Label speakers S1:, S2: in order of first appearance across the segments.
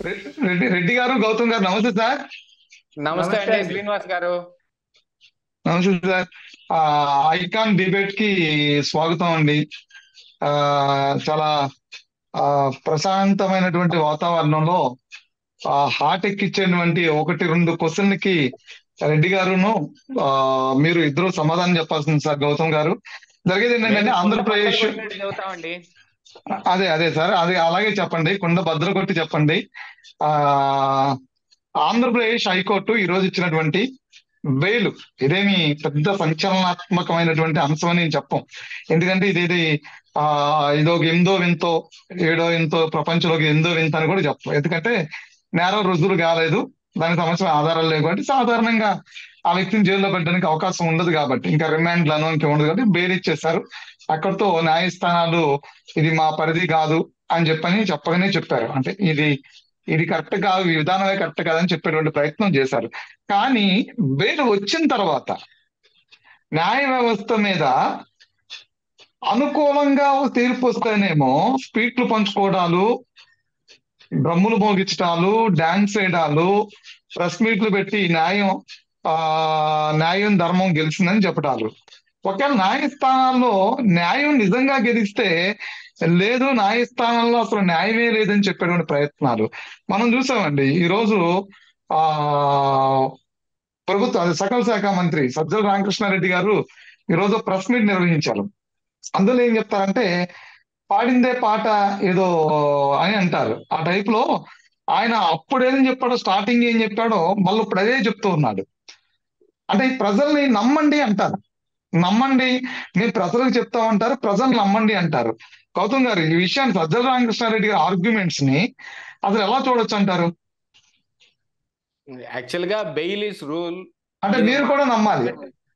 S1: రె- రెడ్డి రెడ్డి గారు గౌతమ్ గారు నమస్తే సార్
S2: నమస్తే అండి శ్రీనివాస్ గారు
S1: నమస్తే సార్ ఆ, ఐకాన్ డిబేట్ కి స్వాగతం అండి ఆ చాలా ఆ ప్రశాంతమైనటువంటి వాతావరణంలో ఆ హార్ట్ ఎక్కిచ్చేటువంటి ఒకటి రెండు క్వశ్చన్లకి రెడ్డి గారును ఆ, మీరు ఇద్దరు సమాధానం చెప్పాల్సింది సార్ గౌతమ్ గారు జరిగేది ఏంటంటే ఆంధ్రప్రదేశ్
S2: చదువుతామండి
S1: అదే అదే సార్ అదే అలాగే చెప్పండి కుండ భద్ర కొట్టి చెప్పండి ఆ ఆంధ్రప్రదేశ్ హైకోర్టు ఈ రోజు ఇచ్చినటువంటి బెయిల్ ఇదేమి పెద్ద సంచలనాత్మకమైనటువంటి అంశం అని నేను చెప్పం ఎందుకంటే ఇదేది ఆ ఇదో ఎనిమిదో వింతో ఏడో వింతో ప్రపంచంలోకి ఎనిమిదో వింత అని కూడా చెప్పం ఎందుకంటే నేరం రుజువులు కాలేదు దానికి సంబంధించిన ఆధారాలు లేవు కాబట్టి సాధారణంగా ఆ వ్యక్తిని జైల్లో పెట్టడానికి అవకాశం ఉండదు కాబట్టి ఇంకా రిమాండ్ లను ఇంకా ఉండదు కాబట్టి బెయిల్ ఇచ్చేశారు అక్కడితో న్యాయస్థానాలు ఇది మా పరిధి కాదు అని చెప్పని చెప్పగానే చెప్పారు అంటే ఇది ఇది కరెక్ట్ కాదు ఈ విధానమే కరెక్ట్ కాదని చెప్పేటువంటి ప్రయత్నం చేశారు కానీ బెయిల్ వచ్చిన తర్వాత న్యాయ వ్యవస్థ మీద అనుకూలంగా తీర్పు వస్తేనేమో స్పీట్లు పంచుకోవడాలు డ్రమ్ములు మోగించడాలు డాన్స్ వేయడాలు ప్రెస్ మీట్లు పెట్టి న్యాయం ఆ న్యాయం ధర్మం గెలిచిందని చెప్పడాలు ఒకవేళ న్యాయస్థానాల్లో న్యాయం నిజంగా గెలిస్తే లేదు న్యాయస్థానంలో అసలు న్యాయమే లేదని చెప్పేటువంటి ప్రయత్నాలు మనం చూసామండి ఈ రోజు ఆ ప్రభుత్వ అది సకల శాఖ మంత్రి సజ్జల రామకృష్ణారెడ్డి గారు ఈ రోజు ప్రెస్ మీట్ నిర్వహించారు అందులో ఏం చెప్తారంటే పాడిందే పాట ఏదో అని అంటారు ఆ టైప్ లో ఆయన అప్పుడు ఏం చెప్పాడో స్టార్టింగ్ ఏం చెప్పాడో మళ్ళీ ఇప్పుడు అదే చెప్తూ ఉన్నాడు అంటే ఈ ప్రజల్ని నమ్మండి అంటారు నమ్మండి మేము ప్రజలకు చెప్తామంటారు ప్రజలు నమ్మండి అంటారు గౌతమ్ గారు ఈ విషయాన్ని సజ్జల రామకృష్ణారెడ్డి గారి ఆర్గ్యుమెంట్స్ ని అసలు ఎలా చూడొచ్చు అంటారు
S2: యాక్చువల్ గా బెయిల్ ఇస్ రూల్
S1: అంటే మీరు కూడా నమ్మాలి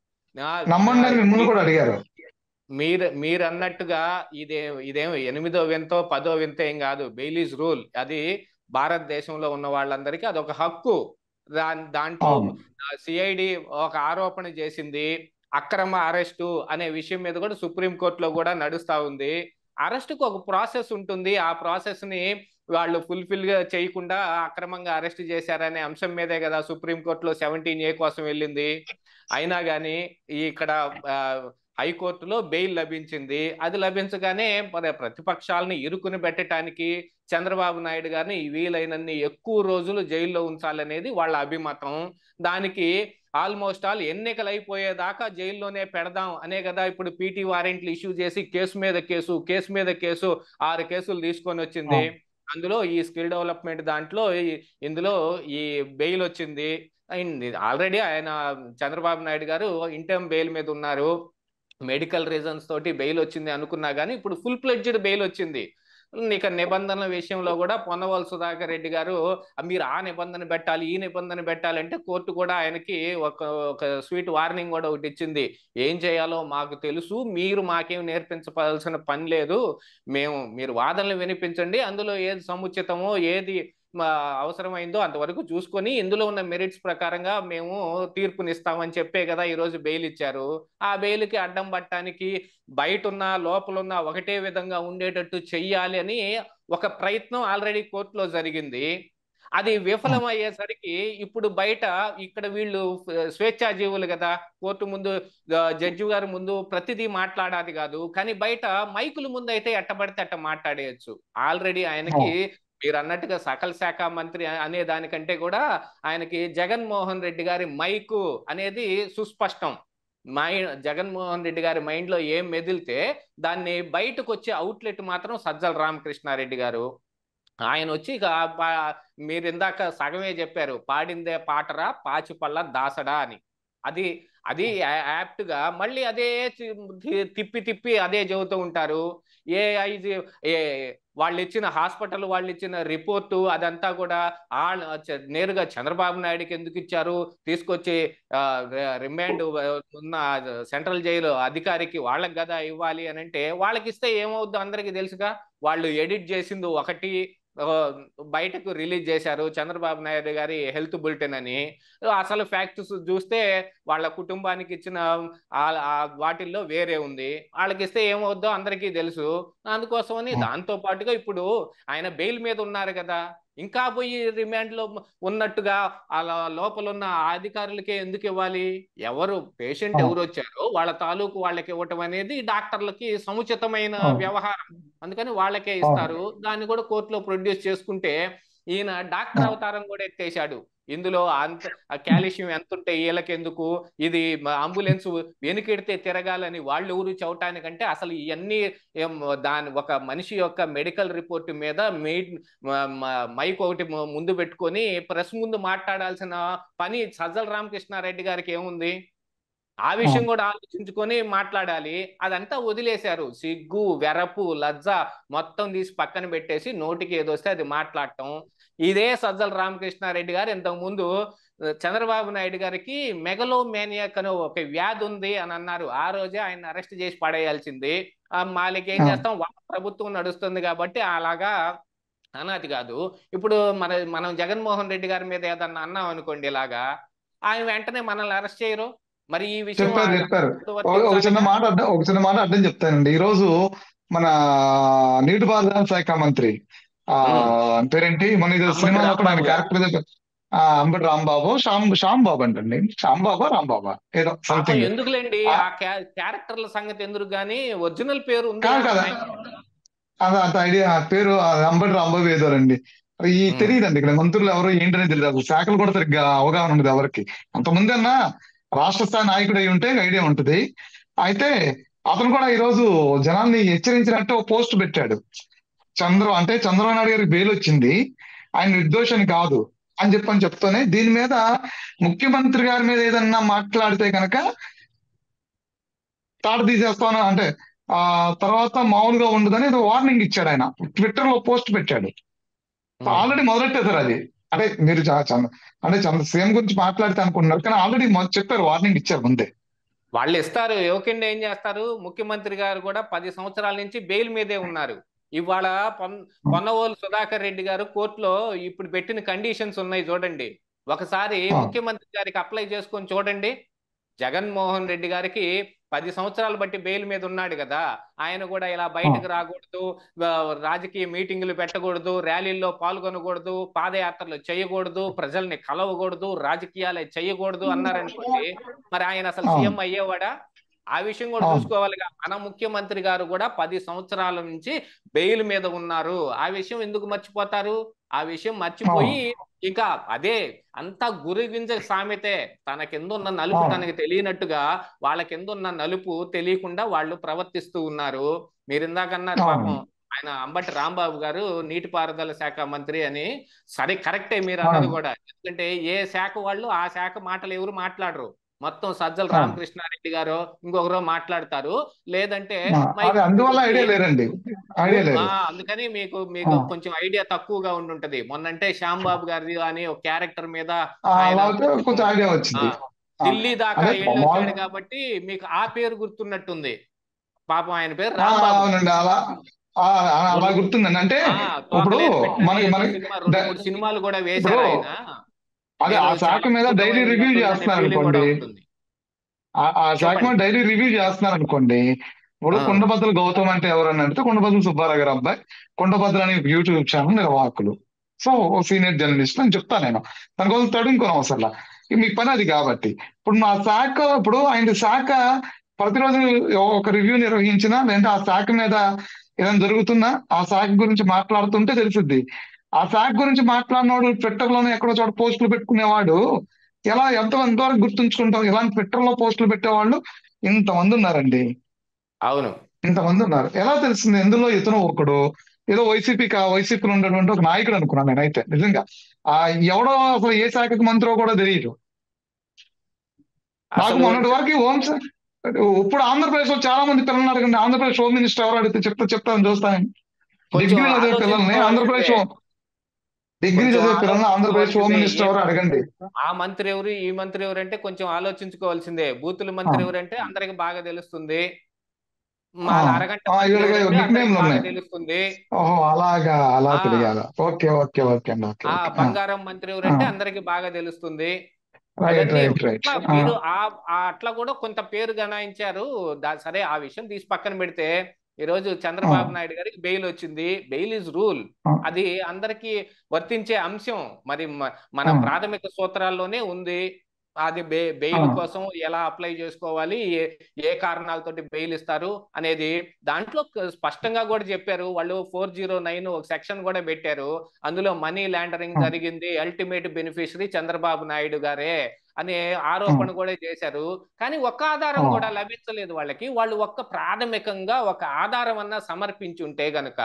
S1: నమ్మండి అని మిమ్మల్ని కూడా అడిగారు
S2: మీరు మీరు అన్నట్టుగా ఇదే ఇదేం ఎనిమిదో వింతో పదో వింత ఏం కాదు బెయిల్ ఇస్ రూల్ అది భారతదేశంలో ఉన్న వాళ్ళందరికీ అదొక హక్కు దాని దాంట్లో
S1: అవును
S2: సిఐడి ఒక ఆరోపణ చేసింది అక్రమ అరెస్టు అనే విషయం మీద కూడా సుప్రీం కోర్టులో కూడా నడుస్తా ఉంది అరెస్టుకు ఒక ప్రాసెస్ ఉంటుంది ఆ ప్రాసెస్ ని వాళ్ళు ఫుల్ఫిల్ గా చేయకుండా అక్రమంగా అరెస్ట్ చేశారనే అంశం మీదే కదా సుప్రీం కోర్టులో సెవెంటీన్ ఏ కోసం వెళ్ళింది అయినా కానీ ఇక్కడ ఆ, హైకోర్టులో బెయిల్ లభించింది అది లభించగానే మరి ప్రతిపక్షాలని ఇరుకుని పెట్టడానికి చంద్రబాబు నాయుడు గారిని వీలైనన్ని ఎక్కువ రోజులు జైల్లో ఉంచాలనేది వాళ్ళ అభిమతం దానికి ఆల్మోస్ట్ ఆల్ ఎన్నికలు అయిపోయేదాకా జైల్లోనే పెడదాం అనే కదా ఇప్పుడు పీటీ వారెంట్లు ఇష్యూ చేసి కేసు మీద కేసు కేసు మీద కేసు ఆరు కేసులు తీసుకొని వచ్చింది అందులో ఈ స్కిల్ డెవలప్మెంట్ దాంట్లో ఈ- ఇందులో ఈ బెయిల్ వచ్చింది ఆల్రెడీ ఆయన చంద్రబాబు నాయుడు గారు ఇంటర్మ్ బెయిల్ మీద ఉన్నారు మెడికల్ రీజన్స్ తోటి బెయిల్ వచ్చింది అనుకున్నా కానీ ఇప్పుడు ఫుల్ ప్లెడ్జ్డ్ బెయిల్ వచ్చింది ఇక నిబంధనల విషయంలో కూడా పొన్నవాళ్ళు సుధాకర్ రెడ్డి గారు "ఆ, మీరు ఆ నిబంధన పెట్టాలి ఈ నిబంధన పెట్టాలంటే కోర్టు కూడా ఆయనకి ఒక ఒక స్వీట్ వార్నింగ్ కూడా ఒకటి ఇచ్చింది ఏం చేయాలో మాకు తెలుసు మీరు మాకేం నేర్పించవలసిన పని లేదు మేము మీరు వాదనలు వినిపించండి అందులో ఏది సముచితమో ఏది మా అవసరమైందో అంతవరకు చూసుకొని ఇందులో ఉన్న మెరిట్స్ ప్రకారంగా మేము తీర్పునిస్తామని చెప్పే కదా ఈరోజు బెయిల్ ఇచ్చారు ఆ బెయిల్కి అడ్డం పట్టడానికి బయట ఉన్న లోపల ఉన్న ఒకటే విధంగా ఉండేటట్టు చెయ్యాలి అని ఒక ప్రయత్నం ఆల్రెడీ కోర్టులో జరిగింది అది విఫలమయ్యేసరికి ఇప్పుడు బయట ఇక్కడ వీళ్ళు స్వేచ్ఛాజీవులు కదా కోర్టు ముందు ఆ, జడ్జి గారి ముందు ప్రతిదీ మాట్లాడాది కాదు కానీ బయట మైకుల ముందు అయితే ఎట్టబడితే అట్ట మాట్లాడేయచ్చు ఆల్రెడీ ఆయనకి మీరు అన్నట్టుగా సకల శాఖ మంత్రి అనే దానికంటే కూడా ఆయనకి జగన్మోహన్ రెడ్డి గారి మైకు అనేది సుస్పష్టం మై జగన్మోహన్ రెడ్డి గారి మైండ్ లో ఏం మెదిలితే దాన్ని బయటకు వచ్చే అవుట్లెట్ మాత్రం సజ్జల రామకృష్ణారెడ్డి గారు ఆయన వచ్చి ఇక పా- మీరు ఇందాక సగమే చెప్పారు పాడిందే పాటరా పాచిపళ్ళ దాసడా అని అది అది యాప్ట్ గా మళ్ళీ అదే తి- తిప్పి తిప్పి అదే చెబుతూ ఉంటారు ఏ ఐజీ ఏ వాళ్ళు ఇచ్చిన హాస్పిటల్ వాళ్ళు ఇచ్చిన రిపోర్టు అదంతా కూడా ఆ చ- నేరుగా చంద్రబాబు నాయుడుకి ఎందుకు ఇచ్చారు తీసుకొచ్చి ఆ, రి- రిమాండ్ ఉన్న సెంట్రల్ జైలు అధికారికి వాళ్ళకి కదా ఇవ్వాలి అని అంటే వాళ్ళకి ఇస్తే ఏమవుద్దో అందరికీ తెలుసుగా వాళ్ళు ఎడిట్ చేసింది ఒకటి ఆ, బయటకు రిలీజ్ చేశారు చంద్రబాబు నాయుడు గారి హెల్త్ బులెటిన్ అని అసలు ఫ్యాక్ట్స్ చూస్తే వాళ్ళ కుటుంబానికి ఇచ్చిన ఆ- ఆ వాటిల్లో వేరే ఉంది వాళ్ళకి ఇస్తే ఏమవుద్దో అందరికీ తెలుసు అందుకోసమని
S1: Hmm.
S2: దాంతో పాటుగా ఇప్పుడు ఆయన బెయిల్ మీద ఉన్నారు కదా ఇంకా పోయి రిమాండ్ లో ఉన్నట్టుగా అలా లోపల ఉన్న ఆ అధికారులకే ఎందుకు ఇవ్వాలి ఎవరు పేషెంట్
S1: అవును.
S2: ఎవరు వచ్చారో వాళ్ళ తాలూకు వాళ్ళకి ఇవ్వటం అనేది డాక్టర్లకి సముచితమైన
S1: అవును.
S2: వ్యవహారం అందుకని వాళ్ళకే ఇస్తారు దాన్ని కూడా కోర్టులో ప్రొడ్యూస్ చేసుకుంటే ఈయన డాక్టర్
S1: అవును.
S2: అవతారం కూడా ఎత్తేసాడు ఇందులో అంత కాల్షియం ఎంత ఉంటే వీళ్ళకెందుకు ఇది మ- అంబులెన్స్ వెనుకెడితే తిరగాలని వాళ్ళు ఎవరు చవటానికంటే అసలు ఇవన్నీ ఏం దాని ఒక మనిషి యొక్క మెడికల్ రిపోర్ట్ మీద మెయిన్ మైక్ ఒకటి ము- ముందు పెట్టుకొని ప్రెస్ ముందు మాట్లాడాల్సిన పని సజ్జల రామకృష్ణారెడ్డి గారికి ఏముంది ఆ విషయం కూడా ఆలోచించుకొని మాట్లాడాలి అదంతా వదిలేశారు సిగ్గు వెరపు లజ్జ మొత్తం తీసి పక్కన పెట్టేసి నోటికి ఏదొస్తే అది మాట్లాడటం ఇదే సజ్జల రామకృష్ణారెడ్డి గారు ఇంతకు ముందు ఆ, చంద్రబాబు నాయుడు గారికి మెగలోమేనియాక్ అనే ఒక వ్యాధి ఉంది అని అన్నారు ఆ రోజే ఆయన అరెస్ట్ చేసి పడేయాల్సింది ఆ మాలిక ఏం
S1: ఆ.
S2: చేస్తాం వాళ్ళ ప్రభుత్వం నడుస్తుంది కాబట్టి అలాగా అనాది కాదు ఇప్పుడు మన మనం జగన్మోహన్ రెడ్డి గారి మీద ఏదన్నా అన్నాం అనుకోండి ఇలాగా ఆయన వెంటనే మనల్ని అరెస్ట్ చేయరు మరి ఈ విషయం
S1: చెప్పారు
S2: ఆ-
S1: చెప్పారు
S2: ఎంతవరకు
S1: ఒక ఒక చిన్న
S2: తెలుసా?
S1: మాట అడ్డం ఒక చిన్న మాట అడ్డం చెప్తానండి ఈ రోజు మన నీటిపారుదల శాఖ మంత్రి ఆ
S2: ఉమ్.
S1: పేరేంటి మన ఇది
S2: అంబటి
S1: సినిమాలో కూడా ఆయన
S2: రాంబాబు గారు.
S1: క్యారెక్టర్ ఆ అంబటి రాంబాబు శ్యామ్ శ్యామ్ బాబు అంటండి శ్యామ్ బాబా రాంబాబా ఏదో
S2: పాపం
S1: సంథింగ్
S2: ఎందుకులేండి
S1: ఆ-
S2: ఆ క్యా- క్యారెక్టర్ల సంగతి ఎందుకు గానీ ఒరిజినల్ పేరు ఉంది
S1: కాదు కదా అది అంత ఐడియా ఆ పేరు ఆ అంబటి రాంబాబు ఏదో అండి ఈ
S2: ఉమ్.
S1: తెలియదండి ఇక్కడ మంత్రులు ఎవరు ఏంటనే తెలియదు అసలు శాఖలు కూడా సరిగ్గా అవగాహన ఉండదు ఎవరికి అంతకుముందు అన్న రాష్ట్ర స్థాయి నాయకుడు అయి ఉంటే ఐడియా ఉంటుంది అయితే అతను కూడా ఈ రోజు జనాల్ని హెచ్చరించినట్టు ఒక పోస్ట్ పెట్టాడు చంద్ర అంటే చంద్రబాబు నాయుడు గారికి బెయిల్ వచ్చింది ఆయన నిర్దోషని కాదు అని చెప్పని చెప్తూనే దీని మీద ముఖ్యమంత్రి గారి మీద ఏదన్నా మాట్లాడితే కనుక తాడు తీసేస్తాను అంటే ఆ తర్వాత మామూలుగా ఉండదని ఏదో వార్నింగ్ ఇచ్చాడు ఆయన ట్విట్టర్ లో పోస్ట్ పెట్టాడు
S2: ఉమ్.
S1: ఆల్రెడీ మొదలెట్టేశారు అది అంటే మీరు చా- చంద్ర అంటే చంద్ర సీఎం గురించి మాట్లాడితే అనుకుంటున్నారు కానీ ఆల్రెడీ చెప్పారు వార్నింగ్ ఇచ్చారు ముందే
S2: వాళ్ళు ఇస్తారు యువకిండ ఏం చేస్తారు ముఖ్యమంత్రి గారు కూడా పది సంవత్సరాల నుంచి బెయిల్ మీదే ఉన్నారు ఇవాళ పొన్ పొన్నవోలు సుధాకర్ రెడ్డి గారు కోర్టులో ఇప్పుడు పెట్టిన కండిషన్స్ ఉన్నాయి చూడండి ఒకసారి
S1: ఆ.
S2: ముఖ్యమంత్రి గారికి అప్లై చేసుకొని చూడండి జగన్మోహన్ రెడ్డి గారికి పది సంవత్సరాలు బట్టి బెయిల్ మీద ఉన్నాడు కదా ఆయన కూడా ఇలా బయటకు రాకూడదు ఆ, రాజకీయ మీటింగులు పెట్టకూడదు ర్యాలీల్లో పాల్గొనకూడదు పాదయాత్రలు చేయకూడదు ప్రజల్ని కలవకూడదు రాజకీయాలు చేయకూడదు అన్నారనుకోండి మరి ఆయన అసలు
S1: అవును.
S2: సీఎం అయ్యేవాడా ఆ విషయం కూడా
S1: అవును.
S2: చూసుకోవాలిగా మన ముఖ్యమంత్రి గారు కూడా పది సంవత్సరాల నుంచి బెయిల్ మీద ఉన్నారు ఆ విషయం ఎందుకు మర్చిపోతారు ఆ విషయం మర్చిపోయి ఇంకా అదే అంతా గురి గింజ సామెతే తన కింద ఉన్న నలుపు
S1: అవును.
S2: తనకి తెలియనట్టుగా వాళ్ళ కింద ఉన్న నలుపు తెలియకుండా వాళ్ళు ప్రవర్తిస్తూ ఉన్నారు మీరు ఇందాకన్నారు
S1: అవును.
S2: పాపం ఆయన అంబటి రాంబాబు గారు నీటిపారుదల శాఖ మంత్రి అని సరే కరెక్టే మీరు అన్నది
S1: అవును.
S2: కూడా ఎందుకంటే ఏ శాఖ వాళ్ళు ఆ శాఖ మాటలు ఎవరు మాట్లాడరు మొత్తం సజ్జల
S1: అవును.
S2: రామకృష్ణారెడ్డి గారు ఇంకొకరు మాట్లాడతారు లేదంటే
S1: ఆ,
S2: మైక్
S1: అది అందువల్ల ఐడియా లేరండి ఐడియా లేదు
S2: ఆ, అందుకని మీకు మీకు
S1: ఆ.
S2: కొంచెం ఐడియా తక్కువగా ఉండుంటది మొన్నంటే శ్యామ్ బాబు గారిది అని ఒక క్యారెక్టర్ మీద
S1: ఆ,
S2: ఆయన
S1: అలా అయితే కొంచెం ఐడియా
S2: ఆ,
S1: వచ్చింది ఆ,
S2: ఢిల్లీ దాకా
S1: అదే
S2: వెళ్ళి
S1: మామూలు-
S2: వచ్చాడు కాబట్టి మీకు ఆ పేరు గుర్తున్నట్టుంది పాపం ఆయన పేరు
S1: ఆ,
S2: రాంబాబు
S1: అవునండి అలా ఆ, ఆ, అలా గుర్తుందండి అంటే
S2: ఆ,
S1: ఇప్పుడు
S2: తోకలేసి పెట్టని
S1: మనకి
S2: ఏదో
S1: మనకి
S2: సినిమా రెండు
S1: ద-
S2: మూడు సినిమాలు కూడా వేశారు
S1: ఇప్పుడు
S2: ఆయన
S1: అదే ఆ
S2: నేను
S1: శాఖ
S2: చాలా
S1: మీద డైలీ
S2: అద్భుతమైన
S1: రివ్యూ
S2: నటుడనే
S1: చేస్తున్నారు
S2: feeling కూడా
S1: అనుకోండి
S2: ఉంటుంది
S1: ఆ ఆ శాఖ
S2: చెప్పండి.
S1: మీద డైలీ రివ్యూ చేస్తున్నారు అనుకోండి ఇప్పుడు
S2: ఆ.
S1: కుండబద్దలు గౌతమ్ అంటే ఎవరని అడిగితే కుండబద్దలు సుబ్బారావు గారు అబ్బాయి కుండబద్దలు అనే యూట్యూబ్ ఛానల్ నిర్వాహకులు సో సీనియర్ జర్నలిస్ట్ అని చెప్తాను నేను దానికోసం తడుముకోను అవసరంలా ఇక మీ పని అది కాబట్టి ఇప్పుడు నా శాఖ ఇప్పుడు ఆయన శాఖ ప్రతిరోజు ఒక రివ్యూ నిర్వహించినా లేదంటే ఆ శాఖ మీద ఏదైనా జరుగుతున్నా ఆ శాఖ గురించి మాట్లాడుతుంటే తెలిసిద్ది ఆ శాఖ గురించి మాట్లాడినవాడు ట్విట్టర్ లోనే ఎక్కడో చోట పోస్టులు పెట్టుకునేవాడు ఎలా ఎంత ఎంతవరకు గుర్తుంచుకుంటాం ఇలాంటి ట్విట్టర్ లో పోస్టులు పెట్టేవాళ్ళు ఇంతమంది ఉన్నారండి
S2: అవును
S1: ఇంతమంది ఉన్నారు ఎలా తెలిసింది ఎందులో ఇతను ఒకడు ఏదో వైసీపీ కా వైసీపీలో ఉన్నటువంటి ఒక నాయకుడు అనుకున్నాను నేనైతే నిజంగా ఆ ఎవడో అసలు ఏ శాఖకు మంత్రో కూడా తెలియదు నాకు
S2: అసలు
S1: మొన్నటి వరకు హోమ్ శా- ఇప్పుడు ఆంధ్రప్రదేశ్ లో చాలా మంది పిల్లలు అడగండి ఆంధ్రప్రదేశ్ హోమ్ మినిస్టర్ ఎవరు అడిగితే చెప్తా చెప్తాను చూస్తాను
S2: కొంచెం
S1: డిగ్రీ చదివే పిల్లల్ని ఆంధ్రప్రదేశ్ హోమ్- డిగ్రీ
S2: కొంచెం
S1: చదివే పిల్లల్ని ఆంధ్రప్రదేశ్ హోమ్
S2: ఆలోచించుకోవాల్సిందే.
S1: మినిస్టర్ ఎవరు అడగండి
S2: ఆ మంత్రి ఎవరు ఈ మంత్రి ఎవరు అంటే కొంచెం ఆలోచించుకోవాల్సిందే బూతుల మంత్రి
S1: ఆ.
S2: ఎవరు అంటే అందరికి బాగా తెలుస్తుంది మా
S1: ఆ,
S2: అరగంట
S1: ఆ,
S2: మంత్రి
S1: వీళ్ళకి
S2: ఎవరంటే
S1: నిక్
S2: అందరికి
S1: నేమ్లు
S2: బాగా
S1: ఉన్నాయి
S2: తెలుస్తుంది
S1: ఓహో అలాగా అలా
S2: ఆ
S1: తెలియాలా ఓకే ఓకే ఓకే అండి ఓకే
S2: ఆ
S1: ఓకే ఆ,
S2: బంగారం మంత్రి
S1: ఆ,
S2: ఎవరంటే అందరికి బాగా తెలుస్తుంది
S1: రైట్
S2: అవన్నీ
S1: రైట్ రైట్
S2: అట్లా
S1: ఆ,
S2: మీరు ఆ ఆ అట్లా కూడా కొంత పేరు గణాయించారు దా సరే ఆ విషయం తీసి పక్కన పెడితే ఈ రోజు
S1: ఆ,
S2: చంద్రబాబు నాయుడు గారికి బెయిల్ వచ్చింది బెయిల్ ఇస్ రూల్
S1: ఆ,
S2: అది అందరికీ వర్తించే అంశం మరి మ- మన
S1: ఆ,
S2: ప్రాథమిక సూత్రాల్లోనే ఉంది అది బె
S1: ఆ,
S2: బెయిల్ కోసం ఎలా అప్లై చేసుకోవాలి ఏ ఏ కారణాలతోటి బెయిల్ ఇస్తారు అనేది దాంట్లో క- స్పష్టంగా కూడా చెప్పారు వాళ్ళు ఫోర్ జీరో నైన్ ఒక సెక్షన్ కూడా పెట్టారు అందులో మనీ లాండరింగ్
S1: ఆ,
S2: జరిగింది అల్టిమేట్ బెనిఫిషరీ చంద్రబాబు నాయుడు గారే అనే
S1: ఆ,
S2: ఆరోపణ కూడా చేశారు కానీ ఒక్క ఆధారం
S1: ఆ,
S2: కూడా లభించలేదు వాళ్ళకి వాళ్ళు ఒక్క ప్రాథమికంగా ఒక ఆధారం అన్నా సమర్పించుంటే గనుక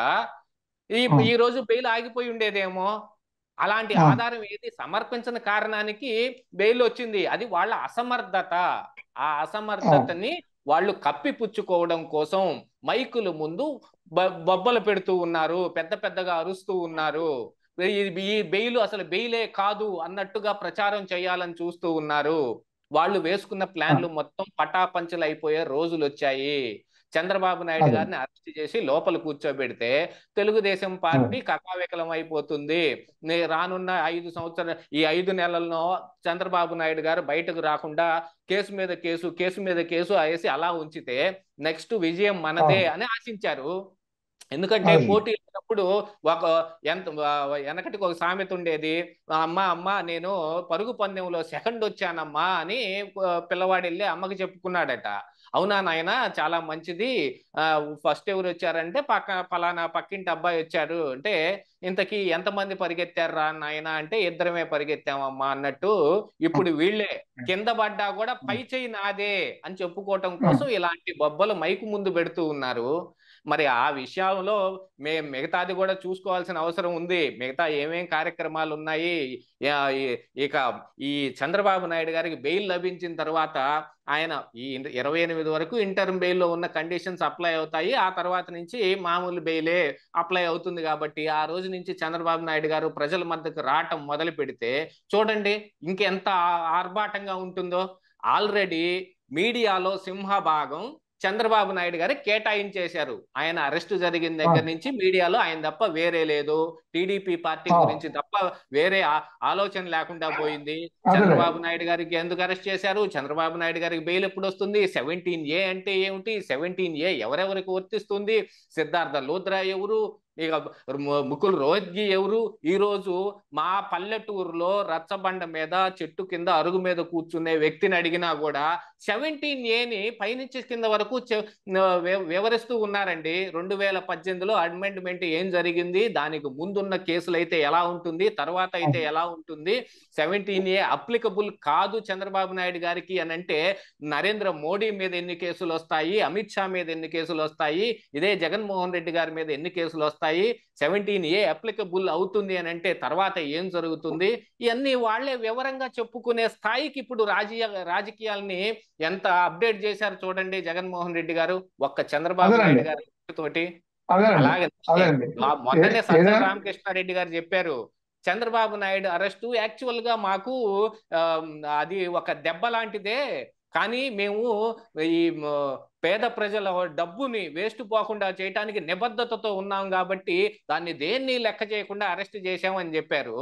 S2: ఈ
S1: ఆ,
S2: ఈ రోజు బెయిల్ ఆగిపోయి ఉండేదేమో అలాంటి
S1: ఆ,
S2: ఆధారం ఏది సమర్పించని కారణానికి బెయిల్ వచ్చింది అది వాళ్ళ అసమర్థత ఆ
S1: ఆ,
S2: అసమర్థతని వాళ్ళు కప్పిపుచ్చుకోవడం కోసం మైకులు ముందు బ- బొబ్బలు పెడుతూ ఉన్నారు పెద్ద పెద్దగా అరుస్తూ ఉన్నారు ఈ ఈ బెయిల్ అసలు బెయిలే కాదు అన్నట్టుగా ప్రచారం చేయాలని చూస్తూ ఉన్నారు వాళ్ళు వేసుకున్న
S1: ఆ,
S2: ప్లాన్లు మొత్తం పటాపంచలు అయిపోయే రోజులు వచ్చాయి చంద్రబాబు నాయుడు
S1: అదే
S2: గారిని అరెస్ట్ చేసి లోపల కూర్చోబెడితే తెలుగుదేశం
S1: అదే
S2: పార్టీ కకావికలం అయిపోతుంది నే- రానున్న ఐదు సంవత్సరాలు ఈ ఐదు నెలల్లో చంద్రబాబు నాయుడు గారు బయటకు రాకుండా కేసు మీద కేసు కేసు మీద కేసు వేసి అలా ఉంచితే నెక్స్ట్ విజయం మనదే
S1: అవును
S2: అని ఆశించారు ఎందుకంటే
S1: అదే
S2: పోటీ లేనప్పుడు ఒక ఎంత వెనకటికి ఒక సామెత ఉండేది అమ్మ అమ్మ నేను పరుగు పందెంలో సెకండ్ వచ్చానమ్మా అని ఆ, పిల్లవాడు వెళ్ళి అమ్మకి చెప్పుకున్నాడట అవునా నాయన చాలా మంచిది ఫస్ట్ ఎవరు వచ్చారంటే పక్క పలానా పక్కింటి అబ్బాయి వచ్చాడు అంటే ఇంతకీ ఎంతమంది పరిగెత్తారు రా నాయన అంటే ఇద్దరమే పరిగెత్తామమ్మా అన్నట్టు ఇప్పుడు వీళ్ళే కింద పడ్డా కూడా పై చేయి నాదే అని చెప్పుకోవటం కోసం ఇలాంటి బొబ్బలు మైకు ముందు పెడుతూ ఉన్నారు మరి ఆ విషయంలో మే మిగతాది కూడా చూసుకోవాల్సిన అవసరం ఉంది మిగతా ఏమేం కార్యక్రమాలు ఉన్నాయి యా- ఈ- ఇక ఈ చంద్రబాబు నాయుడు గారికి బెయిల్ లభించిన తర్వాత ఆయన ఈ ఇరవై ఎనిమిది వరకు ఇంటర్మ్ బెయిల్లో ఉన్న కండిషన్స్ అప్లై అవుతాయి ఆ తర్వాత నుంచి మామూలు బెయిలే అప్లై అవుతుంది కాబట్టి ఆ రోజు నుంచి చంద్రబాబు నాయుడు గారు ప్రజల మధ్యకు రావటం మొదలు పెడితే చూడండి ఇంకెంత ఆ- ఆర్భాటంగా ఉంటుందో ఆల్రెడీ మీడియాలో సింహభాగం చంద్రబాబు నాయుడు గారు కేటాయించేశారు ఆయన అరెస్ట్ జరిగిన దగ్గర నుంచి మీడియాలో ఆయన తప్ప వేరే లేదు టీడీపీ పార్టీ
S1: ఆ.
S2: గురించి తప్ప వేరే ఆ- ఆలోచన లేకుండా పోయింది
S1: అదేలే.
S2: చంద్రబాబు నాయుడు గారికి ఎందుకు అరెస్ట్ చేశారు చంద్రబాబు నాయుడు గారికి బెయిల్ ఎప్పుడు వస్తుంది సెవెంటీన్ ఏ అంటే ఏమిటి సెవెంటీన్ ఏ ఎవరెవరికి వర్తిస్తుంది సిద్ధార్థ లోద్రా ఎవరు ఇక ము- ముకుల్ రోహత్గి ఎవరు ఈ రోజు మా పల్లెటూరులో రచ్చబండ మీద చెట్టు కింద అరుగు మీద కూర్చునే వ్యక్తిని అడిగినా కూడా సెవెంటీన్ ఏని పైనుంచి కింద వరకు చె- వి- వివరిస్తూ ఉన్నారండి రెండు వేల పద్దెనిమిదిలో అమెండ్మెంట్ ఏం జరిగింది దానికి ముందున్న కేసులు అయితే ఎలా ఉంటుంది తర్వాత అయితే ఎలా ఉంటుంది సెవెంటీన్ ఏ అప్లికబుల్ కాదు చంద్రబాబు నాయుడు గారికి అని అంటే నరేంద్ర మోడీ మీద ఎన్ని కేసులు వస్తాయి అమిత్ షా మీద ఎన్ని కేసులు వస్తాయి ఇదే జగన్మోహన్ రెడ్డి గారి మీద ఎన్ని కేసులు వస్తాయి సెవెంటీన్ ఏ అప్లికబుల్ అవుతుంది అని అంటే తర్వాత ఏం జరుగుతుంది ఇవన్నీ వాళ్ళే వివరంగా చెప్పుకునే స్థాయికి ఇప్పుడు రాజకీయ రాజకీయాల్ని ఎంత అప్డేట్ చేశారు చూడండి జగన్మోహన్ రెడ్డి గారు ఒక్క చంద్రబాబు
S1: అదేనండి.
S2: నాయుడు గారి తోటి
S1: అదేనండి
S2: అలాగే
S1: అదేనండి
S2: మా- మొన్ననే
S1: ఏ-
S2: సజ్జల
S1: ఏదైనా-
S2: రామకృష్ణారెడ్డి గారు చెప్పారు చంద్రబాబు నాయుడు అరెస్టు యాక్చువల్ గా మాకు ఆమ్, అది ఒక దెబ్బ లాంటిదే కానీ మేము ఈ మ, పేద ప్రజల డబ్బుని వేస్ట్ పోకుండా చేయటానికి నిబద్ధతతో ఉన్నాం కాబట్టి దాన్ని దేన్ని లెక్క చేయకుండా అరెస్ట్ చేశామని చెప్పారు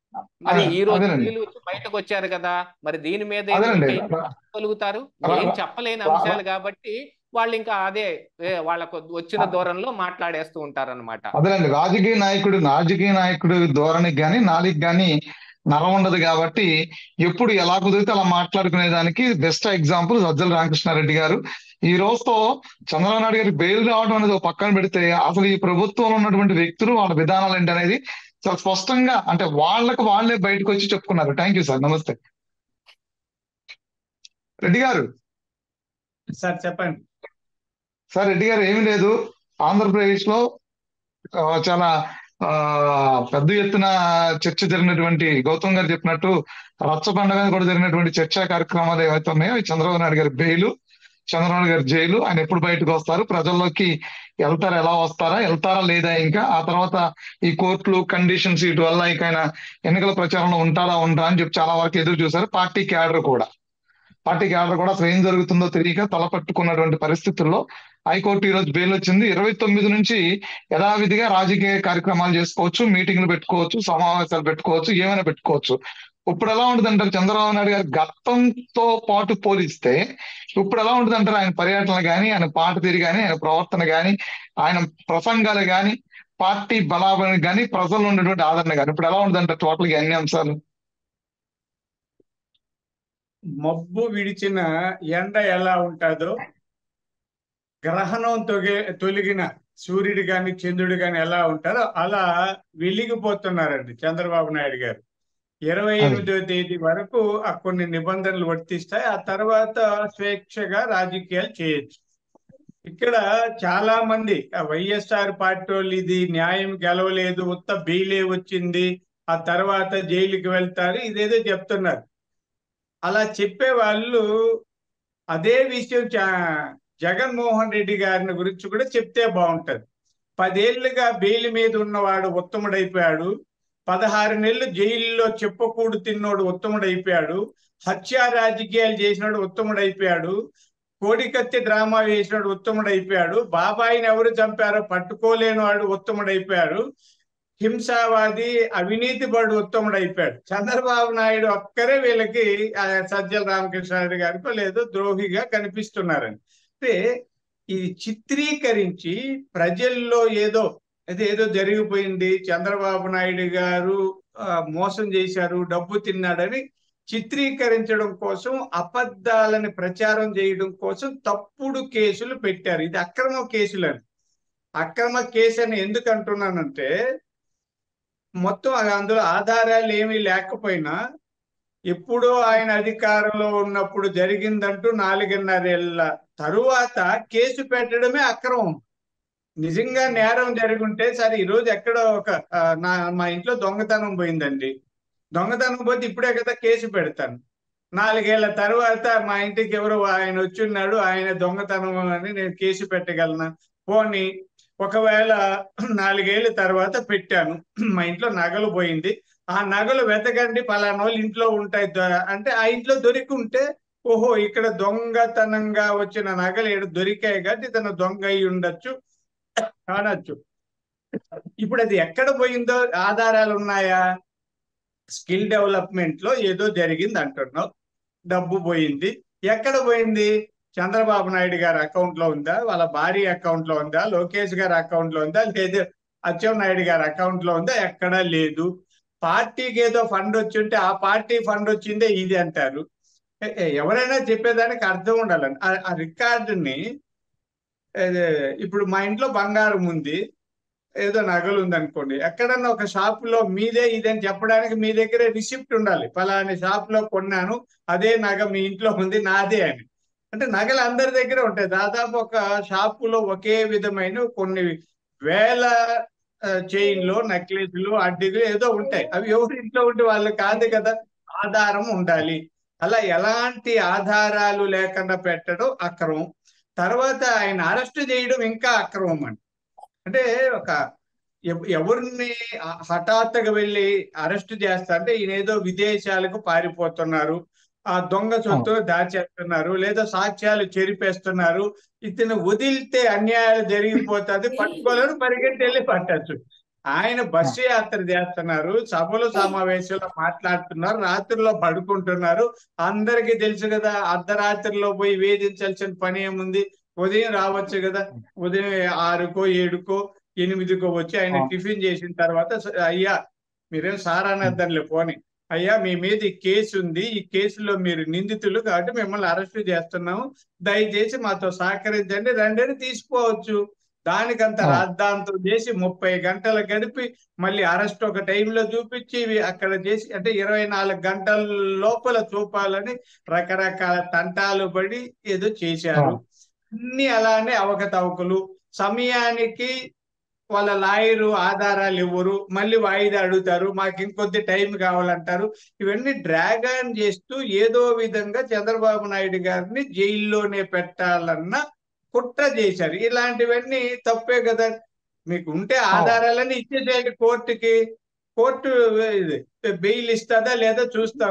S2: మరి
S1: అదే-
S2: ఈ రోజు
S1: అదేనండి.
S2: వీళ్ళు బయటకు వచ్చారు కదా మరి దీని మీద
S1: అదేనండి
S2: ఏం చెప్పగలుగుతారు
S1: రా-
S2: ఏం చెప్పలేని
S1: రా-
S2: అంశాలు కాబట్టి వాళ్ళు ఇంకా అదే ఏ, వాళ్ళకు వచ్చిన దూరంలో మాట్లాడేస్తూ ఉంటారన్నమాట
S1: అదేనండి రాజకీయ నాయకుడు రాజకీయ నాయకుడు ధోరణికి గాని నాలికి గాని నరం ఉండదు కాబట్టి ఎప్పుడు ఎలా కుదిరితే అలా మాట్లాడుకునే దానికి బెస్ట్ ఎగ్జాంపుల్ సజ్జల రామకృష్ణారెడ్డి గారు ఈ రోజుతో చంద్రబాబు నాయుడు గారికి బెయిల్ రావడం అనేది ఒక పక్కన పెడితే అసలు ఈ ప్రభుత్వంలో ఉన్నటువంటి వ్యక్తులు వాళ్ళ విధానాలు ఏంటి అనేది చాలా స్పష్టంగా అంటే వాళ్ళకు వాళ్ళే బయటకు వచ్చి చెప్పుకున్నారు థ్యాంక్ యూ సార్ నమస్తే రెడ్డి గారు
S3: సార్ చెప్పండి
S1: సార్ రెడ్డి గారు ఏమీ లేదు ఆంధ్రప్రదేశ్ లో ఆ, చాలా ఆ పెద్ద ఎత్తున చర్చ జరిగినటువంటి గౌతమ్ గారు చెప్పినట్టు రచ్చబండ మీద కూడా జరిగినటువంటి చర్చా కార్యక్రమాలు ఏవైతే ఉన్నాయో ఈ చంద్రబాబు నాయుడు గారి బెయిలు చంద్రబాబు నాయుడు గారి జైలు ఆయన ఎప్పుడు బయటకు వస్తారు ప్రజల్లోకి వెళ్తారా ఎలా వస్తారా వెళ్తారా లేదా ఇంకా ఆ తర్వాత ఈ కోర్టులు కండిషన్స్ వీటి వల్ల ఇక ఆయన ఎన్నికల ప్రచారంలో ఉంటారా ఉండరా అని చెప్పి చాలా వరకు ఎదురు చూశారు పార్టీ క్యాడర్ కూడా పార్టీ క్యాడర్ కూడా అసలు ఏం జరుగుతుందో తెలియక తలపట్టుకున్నటువంటి పరిస్థితుల్లో హైకోర్టు ఈ రోజు బెయిల్ వచ్చింది ఇరవై తొమ్మిది నుంచి యథావిధిగా రాజకీయ కార్యక్రమాలు చేసుకోవచ్చు మీటింగ్లు పెట్టుకోవచ్చు సమావేశాలు పెట్టుకోవచ్చు ఏమైనా పెట్టుకోవచ్చు ఇప్పుడు ఎలా ఉంటుంది అంటారు చంద్రబాబు నాయుడు గారు గతంతో పాటు పోలిస్తే ఇప్పుడు ఎలా ఉంటుంది అంటారు ఆయన పర్యటన గాని ఆయన పాట తీరు గాని ఆయన ప్రవర్తన గాని ఆయన ప్రసంగాలు గాని పార్టీ బలాబలి గాని ప్రజల్లో ఉన్నటువంటి ఆదరణ గాని ఇప్పుడు ఎలా ఉంటుంది అంటారు టోటల్ గా అన్ని అంశాలు
S3: మబ్బు విడిచిన ఎండ ఎలా ఉంటుందో గ్రహణం తొగి తొలగిన సూర్యుడు గాని చంద్రుడు గాని ఎలా ఉంటారో అలా వెలిగిపోతున్నారండి చంద్రబాబు నాయుడు గారు ఇరవై ఎనిమిదవ తేదీ వరకు ఆ కొన్ని నిబంధనలు వర్తిస్తాయి ఆ తర్వాత స్వేచ్ఛగా రాజకీయాలు చేయొచ్చు ఇక్కడ చాలా మంది ఆ వైఎస్ఆర్ పార్టీ వాళ్ళు ఇది న్యాయం గెలవలేదు ఉత్త బెయిలే వచ్చింది ఆ తర్వాత జైలుకి వెళ్తారు ఇదేదో చెప్తున్నారు అలా చెప్పే వాళ్ళు అదే విషయం చా- జగన్మోహన్ రెడ్డి గారిని గురించి కూడా చెప్తే బాగుంటది పదేళ్లుగా బెయిల్ మీద ఉన్నవాడు ఉత్తముడైపోయాడు పదహారు నెలలు జైల్లో చెప్పకూడు తిన్నోడు ఉత్తముడైపోయాడు హత్యా రాజకీయాలు చేసినాడు ఉత్తముడైపోయాడు కోడికత్తి డ్రామా వేసినాడు ఉత్తముడైపోయాడు బాబాయిని ఎవరు చంపారో పట్టుకోలేని వాడు ఉత్తముడైపోయాడు హింసావాది అవినీతి పడు ఉత్తముడైపోయాడు చంద్రబాబు నాయుడు ఒక్కరే వీళ్ళకి ఆ, సజ్జల రామకృష్ణారెడ్డి గారికో లేదో ద్రోహిగా కనిపిస్తున్నారని అంటే ఇది చిత్రీకరించి ప్రజల్లో ఏదో అది ఏదో జరిగిపోయింది చంద్రబాబు నాయుడు గారు ఆ, మోసం చేశారు డబ్బు తిన్నాడని చిత్రీకరించడం కోసం అబద్ధాలని ప్రచారం చేయడం కోసం తప్పుడు కేసులు పెట్టారు ఇది అక్రమ కేసులని అక్రమ కేసు అని ఎందుకు అంటున్నానంటే మొత్తం అది అందులో ఆధారాలు ఏమీ లేకపోయినా ఎప్పుడో ఆయన అధికారంలో ఉన్నప్పుడు జరిగిందంటూ నాలుగున్నరేళ్ల తరువాత కేసు పెట్టడమే అక్రమం నిజంగా నేరం జరుగుంటే సరే ఈ రోజు ఎక్కడో ఒక ఆ, నా మా ఇంట్లో దొంగతనం పోయిందండి దొంగతనం పోతే ఇప్పుడే కదా కేసు పెడతాను నాలుగేళ్ల తర్వాత మా ఇంటికి ఎవరు ఆయన వచ్చున్నాడు ఆయన దొంగతనం అని నేను కేసు పెట్టగలనా పోనీ ఒకవేళ నాలుగేళ్ల తర్వాత పెట్టాను మా ఇంట్లో నగలు పోయింది ఆ నగలు వెతకండి పలానా వాళ్ళు ఇంట్లో ఉంటాయి దొ- అంటే ఆ ఇంట్లో దొరికి ఉంటే ఓహో ఇక్కడ దొంగతనంగా వచ్చిన నగలు ఏడు దొరికాయి కాబట్టి ఇతను దొంగ అయి ఉండొచ్చు అనొచ్చు ఇప్పుడు అది ఎక్కడ పోయిందో ఆధారాలు ఉన్నాయా స్కిల్ డెవలప్మెంట్ లో ఏదో జరిగింది అంటున్నావు డబ్బు పోయింది ఎక్కడ పోయింది చంద్రబాబు నాయుడు గారి అకౌంట్ లో ఉందా వాళ్ళ భార్య అకౌంట్ లో ఉందా లోకేష్ గారి అకౌంట్ లో ఉందా లేదు అచ్చెం నాయుడు గారి అకౌంట్ లో ఉందా ఎక్కడా లేదు పార్టీకి ఏదో ఫండ్ వచ్చి ఉంటే ఆ పార్టీ ఫండ్ వచ్చిందే ఇది అంటారు ఎ- ఎ- ఎవరైనా చెప్పేదానికి అర్థం ఉండాలండి ఆ- ఆ రికార్డుని ఏదే, ఇప్పుడు మా ఇంట్లో బంగారం ఉంది ఏదో నగలు ఉంది అనుకోండి ఎక్కడన్నా ఒక షాప్ లో మీదే ఇదని చెప్పడానికి మీ దగ్గర రిసిప్ట్ ఉండాలి ఫలాని షాప్ లో కొన్నాను అదే నగ మీ ఇంట్లో ఉంది నాదే అని అంటే నగలు అందరి దగ్గర ఉంటాయి దాదాపు ఒక షాపులో ఒకే విధమైన కొన్ని వేల చైన్లు నెక్లెస్లు అడ్డీలు ఏదో ఉంటాయి అవి ఎవరి ఇంట్లో ఉంటే వాళ్ళు కాదు కదా ఆధారం ఉండాలి అలా ఎలాంటి ఆధారాలు లేకుండా పెట్టడం అక్రమం తర్వాత ఆయన అరెస్ట్ చేయడం ఇంకా అక్రమం అండి అంటే ఒక ఎవ- ఎవరిని హ- హఠాత్తుగా వెళ్ళి అరెస్ట్ చేస్తా అంటే ఈయన ఏదో విదేశాలకు పారిపోతున్నారు ఆ దొంగ సొత్తును దాచేస్తున్నారు లేదా సాక్ష్యాలు చెరిపేస్తున్నారు ఇతను వదిలితే అన్యాయాలు జరిగిపోతుంది పట్టుకోలేరు పరిగెట్టి వెళ్ళి పట్టచ్చు ఆయన బస్సు యాత్ర చేస్తున్నారు సభలు సమావేశాల్లో మాట్లాడుతున్నారు రాత్రిలో పడుకుంటున్నారు అందరికీ తెలుసు కదా అర్ధరాత్రిలో పోయి వేధించాల్సిన పని ఏముంది ఉదయం రావచ్చు కదా ఉదయం ఆరుకో ఏడుకో ఎనిమిదికో వచ్చి ఆయన
S1: ఆ.
S3: టిఫిన్ చేసిన తర్వాత "స- అయ్యా మీరేం సారానద్దంలే పోని అయ్యా మీ మీద ఈ కేసు ఉంది ఈ కేసులో మీరు నిందితులు కాబట్టి మిమ్మల్ని అరెస్ట్ చేస్తున్నాము దయచేసి మాతో సహకరించండి రండి అని తీసుకోవచ్చు దానికంత
S1: ఆ.
S3: రాద్ధాంతం చేసి ముప్పై గంటలు గడిపి మళ్ళీ అరెస్ట్ ఒక టైంలో చూపించి ఇవి అక్కడ చేసి అంటే ఇరవై నాలుగు గంటల లోపల చూపాలని రకరకాల తంటాలు పడి ఏదో చేశారు అన్ని అలానే అవకతవకలు సమయానికి వాళ్ళ లాయరు ఆధారాలు ఇవ్వరు మళ్ళీ వాయిదా అడుగుతారు మాకు ఇంకొద్ది టైం కావాలంటారు ఇవన్నీ డ్రాగ్ ఆన్ చేస్తూ ఏదో విధంగా చంద్రబాబు నాయుడు గారిని జైల్లోనే పెట్టాలన్న కుట్ర చేశారు ఇలాంటివన్నీ తప్పే కదా మీకు ఉంటే ఆధారాలన్నీ ఇచ్చేసేయండి కోర్టుకి కోర్టు ఇది బెయిల్ ఇస్తుందా లేదా చూస్తాం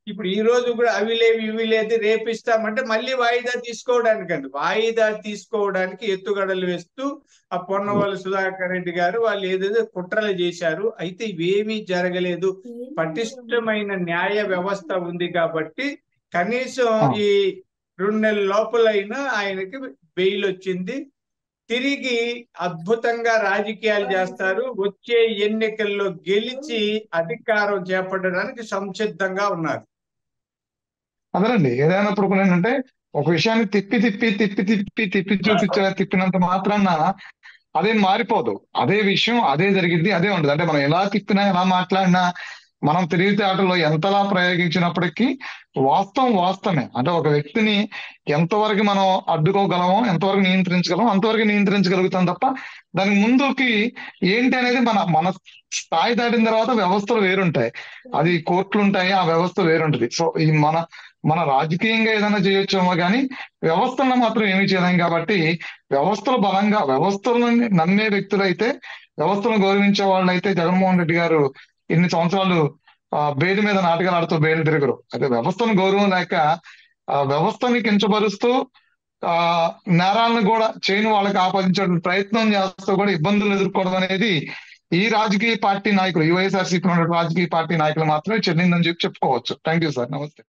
S3: ఇప్పుడు ఈ రోజు కూడా అవి లేవు ఇవి లేదు రేపిస్తామంటే మళ్ళీ వాయిదా తీసుకోవడానికండి వాయిదా తీసుకోవడానికి ఎత్తుగడలు వేస్తూ ఆ పొన్నవాళ్ళు సుధాకర్ రెడ్డి గారు వాళ్ళు ఏదేదో కుట్రలు చేశారు అయితే ఇవేమీ జరగలేదు పటిష్టమైన న్యాయ వ్యవస్థ ఉంది కాబట్టి కనీసం
S1: ఆ.
S3: ఈ రెండు నెలల లోపలైనా ఆయనకి బెయిల్ వచ్చింది తిరిగి అద్భుతంగా రాజకీయాలు చేస్తారు వచ్చే ఎన్నికల్లో గెలిచి అధికారం చేపట్టడానికి సంసిద్ధంగా ఉన్నారు
S1: అదేనండి ఏదైనప్పుడు కూడా ఏంటంటే ఒక విషయాన్ని తిప్పి తిప్పి తిప్పి తిప్పి తిప్పి చూపించ తిప్పినంత మాత్రాన అదే మారిపోదు అదే విషయం అదే జరిగింది అదే ఉంటుంది అంటే మనం ఎలా తిప్పినా ఎలా మాట్లాడినా మనం తెలివితేటలో ఎంతలా ప్రయోగించినప్పటికీ వాస్తవం వాస్తవమే అంటే ఒక వ్యక్తిని ఎంతవరకు మనం అడ్డుకోగలమో ఎంతవరకు నియంత్రించగలమో అంతవరకు నియంత్రించగలుగుతాం తప్ప దానికి ముందుకి ఏంటి అనేది మన మన స్థాయి దాటిన తర్వాత వ్యవస్థలు వేరుంటాయి అది కోర్టులు ఉంటాయి ఆ వ్యవస్థ వేరుంటది సో ఈ మన మన రాజకీయంగా ఏదైనా చేయొచ్చేమో కానీ వ్యవస్థలను మాత్రం ఏమీ చేయలేం కాబట్టి వ్యవస్థలు బలంగా వ్యవస్థలను నమ్మే వ్యక్తులైతే వ్యవస్థలను గౌరవించే వాళ్ళైతే జగన్మోహన్ రెడ్డి గారు ఇన్ని సంవత్సరాలు ఆ బెయిల్ మీద నాటకాలు ఆడుతూ బెయిల్ తిరగరు అయితే వ్యవస్థను గౌరవం లేక ఆ వ్యవస్థని కించపరుస్తూ ఆ నేరాలను కూడా చేయని వాళ్ళకి ఆపాదించే ప్రయత్నం చేస్తూ కూడా ఇబ్బందులు ఎదుర్కోవడం అనేది ఈ రాజకీయ పార్టీ నాయకులు ఈ వైఎస్ఆర్సీపీ రాజకీయ పార్టీ నాయకులు మాత్రమే చెల్లిందని చెప్పి చెప్పుకోవచ్చు థ్యాంక్ యూ సార్ నమస్తే